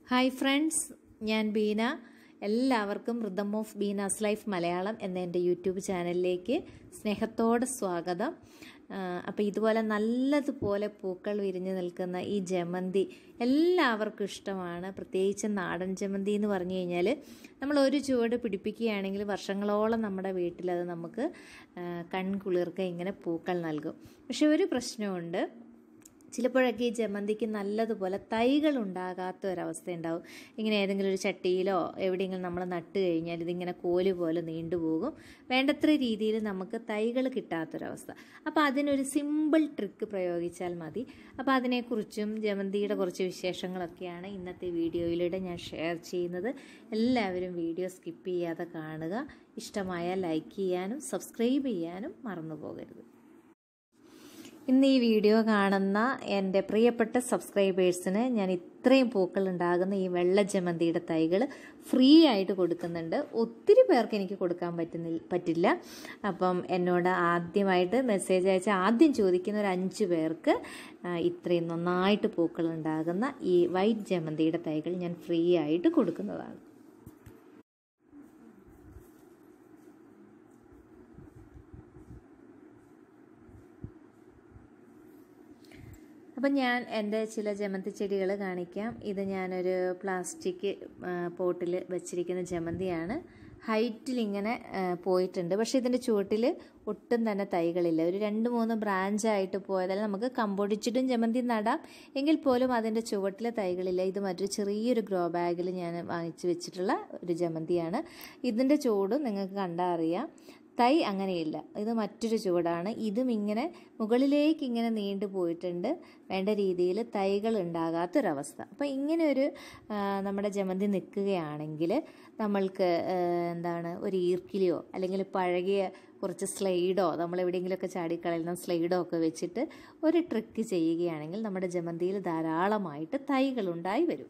hi friends ഞാൻ ബീന എല്ലാവർക്കും rhythm of Beena's life Malayalam എന്ന എൻ്റെ യൂട്യൂബ് ചാനലിലേക്ക് സ്നേഹത്തോടെ സ്വാഗതം അപ്പോൾ ഇതുപോലെ നല്ലതുപോലെ പൂക്കൾ വിരിഞ്ഞു നിൽക്കുന്ന ഈ ജമന്തി എല്ലാവർക്കും ഇഷ്ടമാണ് പ്രത്യേകിച്ച് നാടൻ ജമന്തി എന്ന് പറഞ്ഞു കഴിഞ്ഞാൽ നമ്മൾ ഒരു ചുവട് പിടിപ്പിക്കുകയാണെങ്കിൽ വർഷങ്ങളോളം നമ്മുടെ വീട്ടിലത് നമുക്ക് കൺകുളിർക്ക ഇങ്ങനെ പൂക്കൾ നൽകും പക്ഷെ ഒരു പ്രശ്നമുണ്ട് ചിലപ്പോഴൊക്കെ ഈ ജമന്തിക്ക് നല്ലതുപോലെ തൈകൾ ഉണ്ടാകാത്ത ഒരവസ്ഥ ഉണ്ടാവും ഇങ്ങനെ ഏതെങ്കിലും ഒരു ചട്ടിയിലോ എവിടെയെങ്കിലും നമ്മൾ നട്ട് കഴിഞ്ഞാൽ ഇതിങ്ങനെ കോല് പോലെ നീണ്ടുപോകും വേണ്ടത്ര രീതിയിൽ നമുക്ക് തൈകൾ കിട്ടാത്തൊരവസ്ഥ അപ്പോൾ അതിനൊരു സിമ്പിൾ ട്രിക്ക് പ്രയോഗിച്ചാൽ മതി അപ്പോൾ അതിനെക്കുറിച്ചും ജമന്തിയുടെ കുറച്ച് വിശേഷങ്ങളൊക്കെയാണ് ഇന്നത്തെ വീഡിയോയിലൂടെ ഞാൻ ഷെയർ ചെയ്യുന്നത് എല്ലാവരും വീഡിയോ സ്കിപ്പ് ചെയ്യാതെ കാണുക ഇഷ്ടമായാൽ ലൈക്ക് ചെയ്യാനും സബ്സ്ക്രൈബ് ചെയ്യാനും മറന്നു പോകരുത് ഇന്ന് ഈ വീഡിയോ കാണുന്ന എൻ്റെ പ്രിയപ്പെട്ട സബ്സ്ക്രൈബേഴ്സിന് ഞാൻ ഇത്രയും പൂക്കൾ ഉണ്ടാകുന്ന ഈ വെള്ള ജമന്തിയുടെ തൈകൾ ഫ്രീ ആയിട്ട് കൊടുക്കുന്നുണ്ട് ഒത്തിരി പേർക്ക് എനിക്ക് കൊടുക്കാൻ പറ്റുന്നില്ല പറ്റില്ല അപ്പം എന്നോട് ആദ്യമായിട്ട് മെസ്സേജ് അയച്ച ആദ്യം ചോദിക്കുന്ന ഒരു അഞ്ച് പേർക്ക് ഇത്രയും നന്നായിട്ട് പൂക്കൾ ഉണ്ടാകുന്ന ഈ വൈറ്റ് ജമന്തിയുടെ തൈകൾ ഞാൻ ഫ്രീ ആയിട്ട് കൊടുക്കുന്നതാണ് അപ്പം ഞാൻ എൻ്റെ ചില ജമന്തി ചെടികൾ കാണിക്കാം ഇത് ഞാനൊരു പ്ലാസ്റ്റിക് പോട്ടിൽ വെച്ചിരിക്കുന്ന ജമന്തിയാണ് ഹൈറ്റിൽ ഇങ്ങനെ പോയിട്ടുണ്ട് പക്ഷേ ഇതിൻ്റെ ചുവട്ടിൽ ഒട്ടും തന്നെ തൈകളില്ല ഒരു രണ്ട് മൂന്ന് ബ്രാഞ്ചായിട്ട് പോയതല്ല നമുക്ക് കമ്പൊടിച്ചിട്ടും ജമന്തി നടാം എങ്കിൽ പോലും അതിൻ്റെ ചുവട്ടിലെ തൈകളില്ല ഇത് മറ്റൊരു ചെറിയൊരു ഗ്രോ ബാഗിൽ ഞാൻ വാങ്ങിച്ചു വെച്ചിട്ടുള്ള ഒരു ജമന്തിയാണ് ഇതിൻ്റെ ചൂടും നിങ്ങൾക്ക് കണ്ടാൽ അറിയാം തൈ അങ്ങനെയില്ല ഇത് മറ്റൊരു ചുവടാണ് ഇതും ഇങ്ങനെ മുകളിലേക്ക് ഇങ്ങനെ നീണ്ടു പോയിട്ടുണ്ട് വേണ്ട രീതിയിൽ തൈകൾ ഉണ്ടാകാത്തൊരവസ്ഥ അപ്പോൾ ഇങ്ങനെ ഒരു നമ്മുടെ ജമന്തി നിൽക്കുകയാണെങ്കിൽ നമ്മൾക്ക് എന്താണ് ഒരു ഈർക്കിലിയോ അല്ലെങ്കിൽ പഴകിയ കുറച്ച് സ്ലൈഡോ നമ്മൾ എവിടെയെങ്കിലുമൊക്കെ ചാടിക്കളയുന്ന സ്ലൈഡോ ഒക്കെ വെച്ചിട്ട് ഒരു ട്രിക്ക് ചെയ്യുകയാണെങ്കിൽ നമ്മുടെ ജമന്തിയിൽ ധാരാളമായിട്ട് തൈകൾ ഉണ്ടായി വരും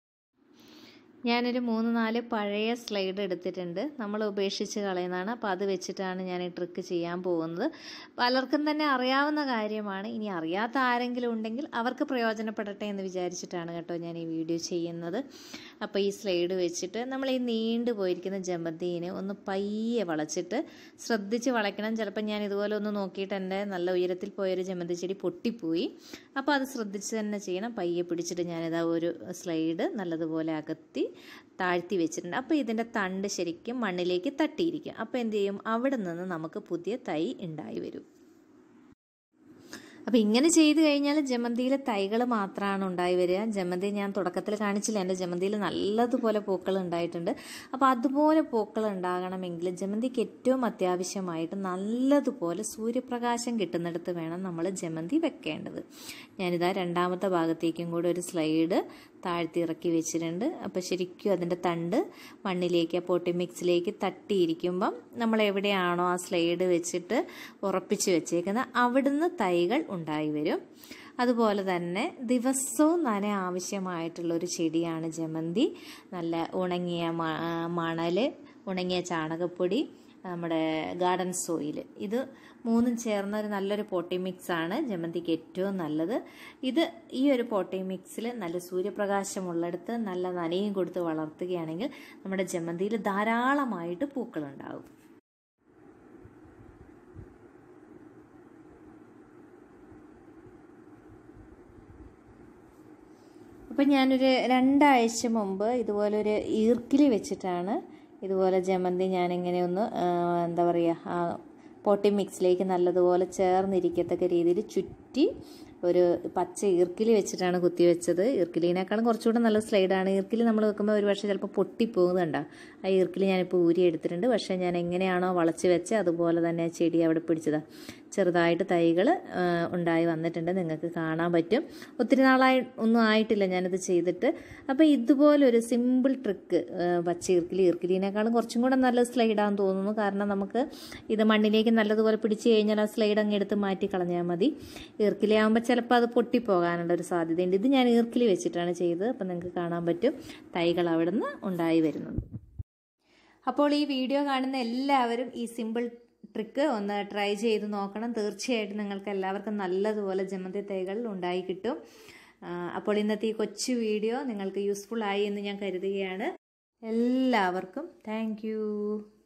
ഞാനൊരു മൂന്ന് നാല് പഴയ സ്ലൈഡ് എടുത്തിട്ടുണ്ട് നമ്മൾ ഉപേക്ഷിച്ച് കളയുന്നതാണ് അപ്പോൾ അത് വെച്ചിട്ടാണ് ഞാൻ ഈ ട്രിക്ക് ചെയ്യാൻ പോകുന്നത് പലർക്കും തന്നെ അറിയാവുന്ന കാര്യമാണ് ഇനി അറിയാത്ത ആരെങ്കിലും ഉണ്ടെങ്കിൽ അവർക്ക് പ്രയോജനപ്പെടട്ടെ എന്ന് വിചാരിച്ചിട്ടാണ് കേട്ടോ ഞാൻ ഈ വീഡിയോ ചെയ്യുന്നത് അപ്പോൾ ഈ സ്ലൈഡ് വെച്ചിട്ട് നമ്മൾ ഈ നീണ്ടു പോയിരിക്കുന്ന ജമന്തീനെ ഒന്ന് പയ്യെ വളച്ചിട്ട് ശ്രദ്ധിച്ച് വളയ്ക്കണം ചിലപ്പോൾ ഞാൻ ഇതുപോലെ ഒന്ന് നോക്കിയിട്ട് എൻ്റെ നല്ല ഉയരത്തിൽ പോയൊരു ജമന്തി ചെടി പൊട്ടിപ്പോയി അപ്പോൾ അത് ശ്രദ്ധിച്ച് തന്നെ ചെയ്യണം പയ്യെ പിടിച്ചിട്ട് ഞാനിതാ ഒരു സ്ലൈഡ് നല്ലതുപോലെ അകത്തി താഴ്ത്തി വെച്ചിട്ടുണ്ട് അപ്പോൾ ഇതിൻ്റെ തണ്ട് ശരിക്കും മണ്ണിലേക്ക് തട്ടിയിരിക്കും അപ്പോൾ എന്ത് ചെയ്യും അവിടെ നിന്ന് നമുക്ക് പുതിയ തൈ ഉണ്ടായി വരും അപ്പോൾ ഇങ്ങനെ ചെയ്തു കഴിഞ്ഞാൽ ജമന്തിയിൽ തൈകൾ മാത്രമാണ് ഉണ്ടായി വരിക ജമന്തി ഞാൻ തുടക്കത്തിൽ കാണിച്ചില്ല എൻ്റെ ജമന്തിയിൽ നല്ലതുപോലെ പൂക്കൾ ഉണ്ടായിട്ടുണ്ട് അപ്പോൾ അതുപോലെ പൂക്കൾ ഉണ്ടാകണമെങ്കിൽ ജമന്തിക്ക് ഏറ്റവും അത്യാവശ്യമായിട്ട് നല്ലതുപോലെ സൂര്യപ്രകാശം കിട്ടുന്നിടത്ത് വേണം നമ്മൾ ജമന്തി വെക്കേണ്ടത് ഞാനിതാ രണ്ടാമത്തെ ഭാഗത്തേക്കും കൂടി ഒരു സ്ലൈഡ് താഴ്ത്തി ഇറക്കി വെച്ചിട്ടുണ്ട് അപ്പോൾ ശരിക്കും അതിൻ്റെ തണ്ട് മണ്ണിലേക്ക് പോട്ടി മിക്സിലേക്ക് തട്ടിയിരിക്കുമ്പം നമ്മൾ എവിടെയാണോ ആ സ്ലൈഡ് വെച്ചിട്ട് ഉറപ്പിച്ച് വെച്ചേക്കുന്നത് അവിടുന്ന് തൈകൾ ഉണ്ടായി വരും അതുപോലെ തന്നെ ദിവസവും നന ആവശ്യമായിട്ടുള്ള ഒരു ചെടിയാണ് ജമന്തി നല്ല ഉണങ്ങിയ മണൽ ഉണങ്ങിയ ചാണകപ്പൊടി നമ്മുടെ ഗാർഡൻ സോയിൽ ഇത് മൂന്നും ചേർന്ന ഒരു നല്ലൊരു പോട്ടി മിക്സ് ആണ് ജമന്തിക്ക് ഏറ്റവും നല്ലത് ഇത് ഈ ഒരു പോട്ടി മിക്സിൽ നല്ല സൂര്യപ്രകാശമുള്ളിടത്ത് നല്ല നനയും കൊടുത്ത് വളർത്തുകയാണെങ്കിൽ നമ്മുടെ ജമന്തിയിൽ ധാരാളമായിട്ട് പൂക്കളുണ്ടാവും അപ്പം ഞാനൊരു രണ്ടാഴ്ച മുമ്പ് ഇതുപോലൊരു ഈർക്കിലി വെച്ചിട്ടാണ് ഇതുപോലെ ജമന്തി ഞാനിങ്ങനെ ഒന്ന് എന്താ പറയുക പോട്ടി മിക്സിലേക്ക് നല്ലതുപോലെ ചേർന്നിരിക്കത്തക്ക രീതിയിൽ ചുറ്റി ഒരു പച്ച ഈർക്കിലി വെച്ചിട്ടാണ് കുത്തി വെച്ചത് ഈർക്കിലിനേക്കാളും കുറച്ചുകൂടെ നല്ല സ്ലൈഡാണ് ഈർക്കിലി നമ്മൾ വെക്കുമ്പോൾ ഒരു പക്ഷേ ചിലപ്പോൾ പൊട്ടിപ്പോകുന്നുണ്ടോ ആ ഈർക്കിലി ഞാനിപ്പോൾ ഊരി എടുത്തിട്ടുണ്ട് പക്ഷേ ഞാൻ എങ്ങനെയാണോ വളച്ച് വെച്ച് അതുപോലെ തന്നെ ചെടി അവിടെ പിടിച്ചതാണ് ചെറുതായിട്ട് തൈകൾ ഉണ്ടായി വന്നിട്ടുണ്ട് നിങ്ങൾക്ക് കാണാൻ പറ്റും ഒത്തിരി നാളായി ഒന്നും ആയിട്ടില്ല ഞാനിത് ചെയ്തിട്ട് അപ്പോൾ ഇതുപോലൊരു സിമ്പിൾ ട്രിക്ക് പച്ച ഈർക്കിലി ഈർക്കിലിനേക്കാളും കുറച്ചും കൂടെ നല്ല സ്ലൈഡാന്ന് തോന്നുന്നു കാരണം നമുക്ക് ഇത് മണ്ണിലേക്ക് നല്ലതുപോലെ പിടിച്ചു കഴിഞ്ഞാൽ ആ സ്ലൈഡ് അങ്ങ് എടുത്ത് മാറ്റി കളഞ്ഞാൽ മതി ഈർക്കിലി ആകുമ്പോൾ ചിലപ്പോൾ അത് പൊട്ടിപ്പോകാനുള്ള ഒരു സാധ്യതയുണ്ട് ഇത് ഞാൻ ഈർക്കിലി വെച്ചിട്ടാണ് ചെയ്തത് അപ്പം നിങ്ങൾക്ക് കാണാൻ പറ്റും തൈകൾ അവിടെ നിന്ന് ഉണ്ടായി വരുന്നുണ്ട് അപ്പോൾ ഈ വീഡിയോ കാണുന്ന എല്ലാവരും ഈ സിമ്പിൾ ട്രിക്ക് ഒന്ന് ട്രൈ ചെയ്ത് നോക്കണം തീർച്ചയായിട്ടും നിങ്ങൾക്ക് എല്ലാവർക്കും നല്ലതുപോലെ ജമന്തി തൈകൾ ഉണ്ടായി കിട്ടും അപ്പോൾ ഇന്നത്തെ ഈ കൊച്ചു വീഡിയോ നിങ്ങൾക്ക് യൂസ്ഫുൾ ആയി എന്ന് ഞാൻ കരുതുകയാണ് എല്ലാവർക്കും താങ്ക്